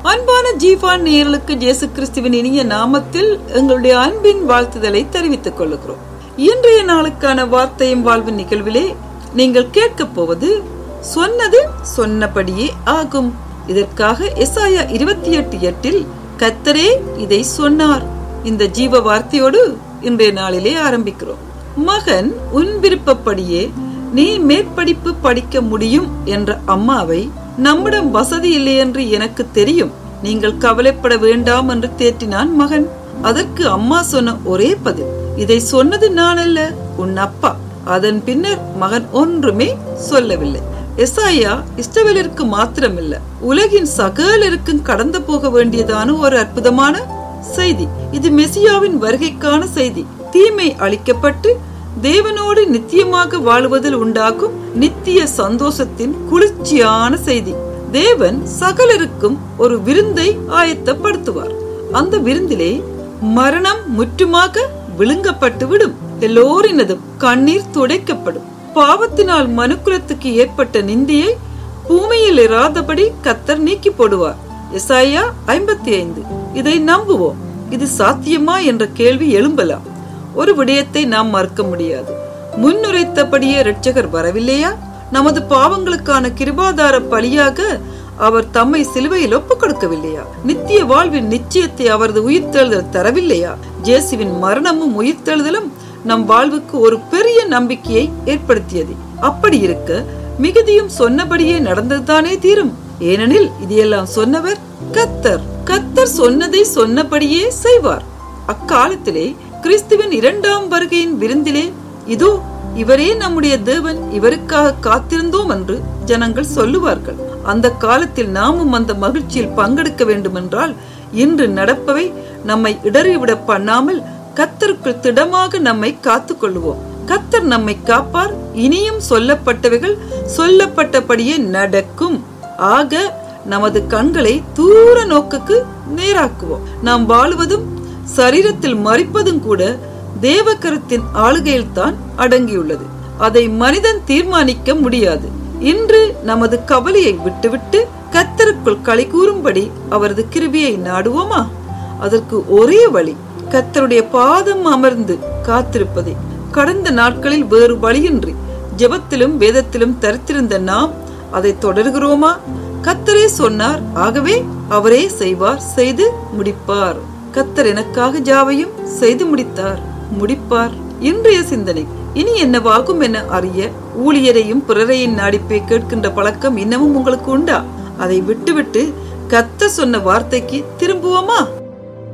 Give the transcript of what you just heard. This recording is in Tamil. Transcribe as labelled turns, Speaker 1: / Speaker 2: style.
Speaker 1: அன்பான ஜீவான் நேயர்களுக்கு இயேசு கிறிஸ்துவின் இனிய நாமத்தில் எங்களுடைய அன்பின் வாழ்த்துதலை தெரிவித்துக் கொள்கிறோம் இன்றைய நாளுக்கான வார்த்தையும் வாழ்வின் நிகழ்விலே நீங்கள் கேட்கப் போவது சொன்னது சொன்னபடியே ஆகும் இதற்காக எஸ்ஆயா இருபத்தி எட்டு எட்டில் கத்தரே இதை சொன்னார் இந்த ஜீவ வார்த்தையோடு இன்றைய நாளிலே ஆரம்பிக்கிறோம் மகன் உன் விருப்பப்படியே நீ மேற்படிப்பு படிக்க முடியும் என்ற அம்மாவை நம்மிடம் வசதி இல்லை என்று எனக்கு தெரியும் நீங்கள் கவலைப்பட வேண்டாம் என்று தேற்றினான் மகன் அதற்கு அம்மா சொன்ன ஒரே பதில் இதை சொன்னது நான் அல்ல உன் அப்பா அதன் பின்னர் மகன் ஒன்றுமே சொல்லவில்லை எசாயா இஸ்ரவேலருக்கு மாத்திரமில்ல உலகின் சகலருக்கும் கடந்து போக வேண்டியதான ஒரு அற்புதமான செய்தி இது மெசியாவின் வருகைக்கான செய்தி தீமை அளிக்கப்பட்டு தேவனோடு நித்தியமாக வாழுவதில் உண்டாகும் நித்திய சந்தோஷத்தின் குளிர்ச்சியான செய்தி தேவன் சகலருக்கும் ஒரு விருந்தை ஆயத்தப்படுத்துவார் அந்த விருந்திலே மரணம் முற்றுமாக விழுங்கப்பட்டு விடும் எல்லோரினதும் கண்ணீர் துடைக்கப்படும் பாவத்தினால் மனுக்குலத்துக்கு ஏற்பட்ட நிந்தியை பூமியில் இராதபடி கத்தர் நீக்கி போடுவார் எசாயா ஐம்பத்தி ஐந்து இதை நம்புவோம் இது சாத்தியமா என்ற கேள்வி எழும்பலாம் ஒரு விடயத்தை நாம் மறுக்க முடியாது முன்னுரைத்தபடியே இரட்சகர் வரவில்லையா நமது பாவங்களுக்கான கிருபாதார பலியாக அவர் தம்மை சிலுவையில் ஒப்புக் கொடுக்கவில்லையா நித்திய வாழ்வின் நிச்சயத்தை அவரது உயிர்த்தெழுதல் தரவில்லையா ஜேசுவின் மரணமும் உயிர்த்தெழுதலும் நம் வாழ்வுக்கு ஒரு பெரிய நம்பிக்கையை ஏற்படுத்தியது அப்படி இருக்க மிகுதியும் சொன்னபடியே நடந்ததுதானே தீரும் ஏனெனில் இதையெல்லாம் சொன்னவர் கத்தர் கத்தர் சொன்னதை சொன்னபடியே செய்வார் அக்காலத்திலே கிறிஸ்துவின் இரண்டாம் வருகையின் விருந்திலே இதோ இவரே நம்முடைய தேவன் இவருக்காக காத்திருந்தோம் என்று ஜனங்கள் சொல்லுவார்கள் அந்த காலத்தில் நாமும் அந்த மகிழ்ச்சியில் பங்கெடுக்க வேண்டுமென்றால் இன்று நடப்பவை நம்மை இடறிவிட பண்ணாமல் கத்தருக்குள் திடமாக நம்மை காத்துக் கொள்வோம் கத்தர் நம்மை காப்பார் இனியும் சொல்லப்பட்டவைகள் சொல்லப்பட்டபடியே நடக்கும் ஆக நமது கண்களை தூர நோக்குக்கு நேராக்குவோம் நாம் வாழுவதும் சரீரத்தில் மறிப்பதும் கூட தேவக்கரத்தின் ஆளுகையில் தான் அடங்கியுள்ளது அதை மனிதன் தீர்மானிக்க முடியாது இன்று நமது கவலையை விட்டுவிட்டு கத்தருக்குள் களி கூறும்படி அவரது கிருபியை நாடுவோமா அதற்கு ஒரே வழி கத்தருடைய பாதம் அமர்ந்து காத்திருப்பதே கடந்த நாட்களில் வேறு வழியின்றி ஜெபத்திலும் வேதத்திலும் தரித்திருந்த நாம் அதை தொடர்கிறோமா கத்தரே சொன்னார் ஆகவே அவரே செய்வார் செய்து முடிப்பார் கத்தர் எனக்காக ஜாவையும் செய்து முடித்தார் முடிப்பார் இன்றைய சிந்தனை இனி என்னவாகும் என அறிய ஊழியரையும் பிறரையும் நாடிப்பை கேட்கின்ற பழக்கம் இன்னமும் உங்களுக்கு உண்டா அதை விட்டுவிட்டு கத்த சொன்ன வார்த்தைக்கு திரும்புவோமா